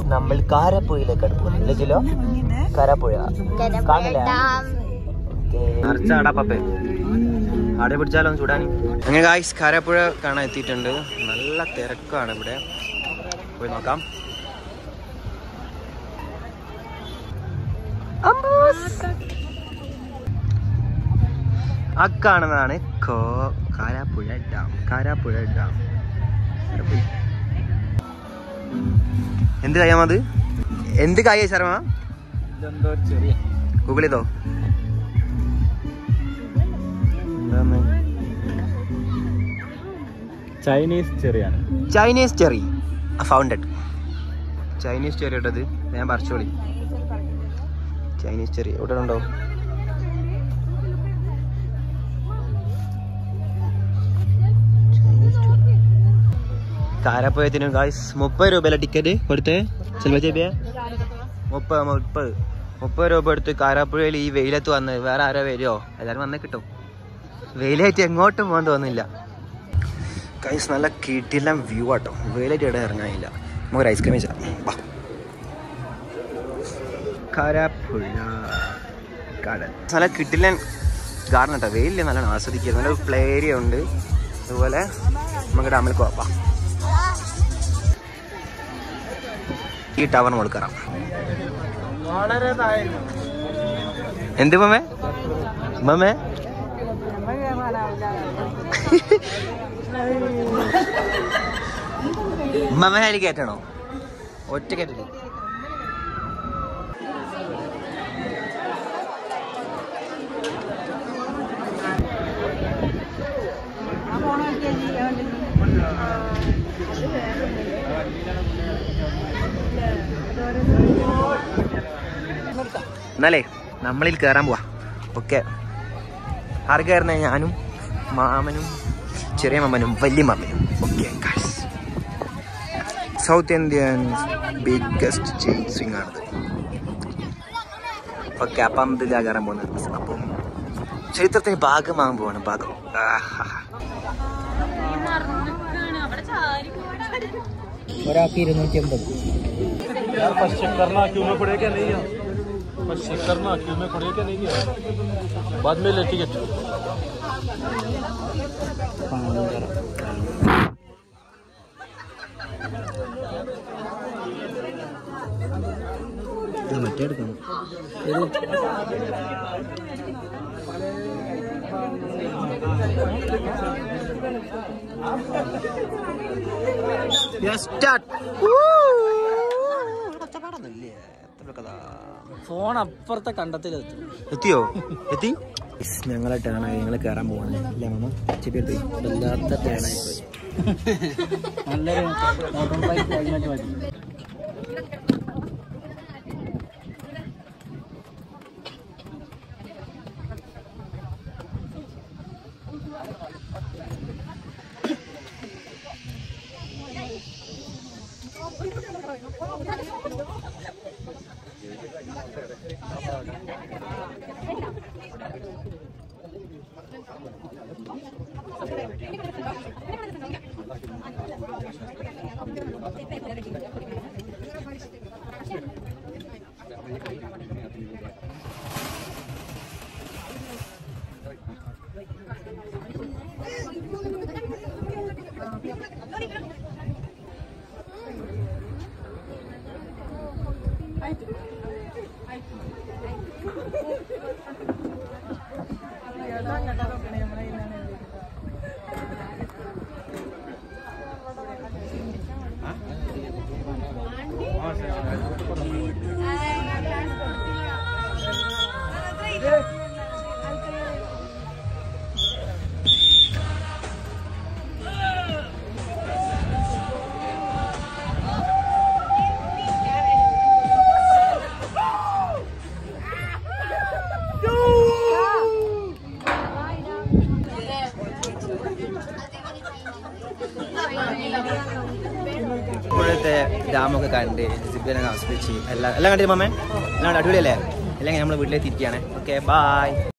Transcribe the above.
നമ്മൾ കാരപ്പുഴയിലേക്കാണ് പോകുന്നത് ജില്ലോ കാരാപ്പുഴ കാണില്ല നിറച്ചാടാ പപ്പേ ആടെ പിടിച്ചാലോ ചൂടാനി അങ്ങനെ ഗായ്സ് കാരാപ്പുഴ കാണാൻ എത്തിയിട്ടുണ്ട് നല്ല തിരക്കാണ് ഇവിടെ പോയി നോക്കാം ആ കാണുന്നതാണ് കോ കാരാപ്പുഴ ഡാം കാരാപ്പുഴ ഡാം അവിടെ പോയി. എന്ത് കായാമത് എന്ത് കായ ശർമ്മ ഇതെന്തോ ഒരു ചെറിയ ഗൂഗിൾ ചെയ്തോ എന്താണ് ചൈനീസ് ചെറിയാണ് Chinese cherry founded Chinese cherry ഇട്ടത് ഞാൻ പറിച്ചോളി ചൈനീസ് ചെറി എവിടെ ഉണ്ടോ കാരപ്പോയത്തിന് ഗായ്സ് മുപ്പത് രൂപയല്ല ടിക്കറ്റ് കൊടുത്തേ ചെലവ് ചേപ്പിയ മുപ്പത് മുപ്പത് മുപ്പത് രൂപ എടുത്ത് കാരാപ്പുഴയിൽ ഈ വെയിലത്ത് വന്ന് വേറെ ആരോ വരുമോ എല്ലാവരും വന്നേ കിട്ടും വെയിലായിട്ട് എങ്ങോട്ടും പോകാൻ തോന്നുന്നില്ല കൈസ് നല്ല കിട്ടില്ല വ്യൂ ആട്ടോ വെയിലായിട്ട് ഇവിടെ ഇറങ്ങാനില്ല നമുക്ക് ഒരു ഐസ്ക്രീം വെച്ചാൽ കാരാപ്പുഴ കടൽ നല്ല കിട്ടില്ല ഗാർഡൻ കേട്ടോ വെയിലില്ല നല്ലോണം ആസ്വദിക്കുക നല്ല പ്ലേ ഏരിയ ഉണ്ട് അതുപോലെ നമുക്ക് ഡാമിൽ പോവാം ഈ ടവർ മുകളിൽ കയറാം വളരെ എന്ത് മമ്മേ മമ്മേ മമ്മേലി കയറ്റണോ ഒറ്റ കയറ്റില്ല എന്നാലേ നമ്മളിൽ കയറാൻ പോവാ ഓക്കെ ആര് കയറുന്ന ഞാനും മാമനും ചെറിയ മാമനും വലിയ മാമനും okay South Indian biggest chain swing ആണത് ഓക്കെ അപ്പം ഇതിലാ കയറാൻ പോകുന്നത് അപ്പം ചരിത്രത്തിന്റെ ഭാഗമാകാൻ പോവാണ് ഭാഗം ആഹാ. ഒരാൾക്ക് ഇരുന്നൂറ്റി അമ്പത് बस चेक करना क्यों में पड़ेगा नहीं है बस चेक करना क्यों में पड़ेगा नहीं है बाद में ले टिकट ഇത് മറ്റേ എടുക്കണം ഫോൺ അപ്പുറത്തെ കണ്ടത്തിലെത്തും എത്തിയോ എത്തി ഞങ്ങളെ ടേണായി ഞങ്ങൾ കയറാൻ പോവാണ് അല്ലേ മാമ ചെപ്പി എടുത്ത് വല്ലാത്ത ടേണായി പോയി നല്ലൊരു മോട്ടോർ ബൈക്ക് കഴിഞ്ഞിട്ട് മതി ഇപ്പോഴത്തെ ഡാമൊക്കെ കണ്ട് ജിബിലൊക്കെ ആസ്വദിച്ച് എല്ലാം എല്ലാം കണ്ടിട്ട് മാമേ എല്ലാം അടിപൊളിയല്ലേ അല്ലെങ്കിൽ നമ്മൾ വീട്ടിലേക്ക് തിരിക്കുകയാണ് ഓക്കെ ബായ്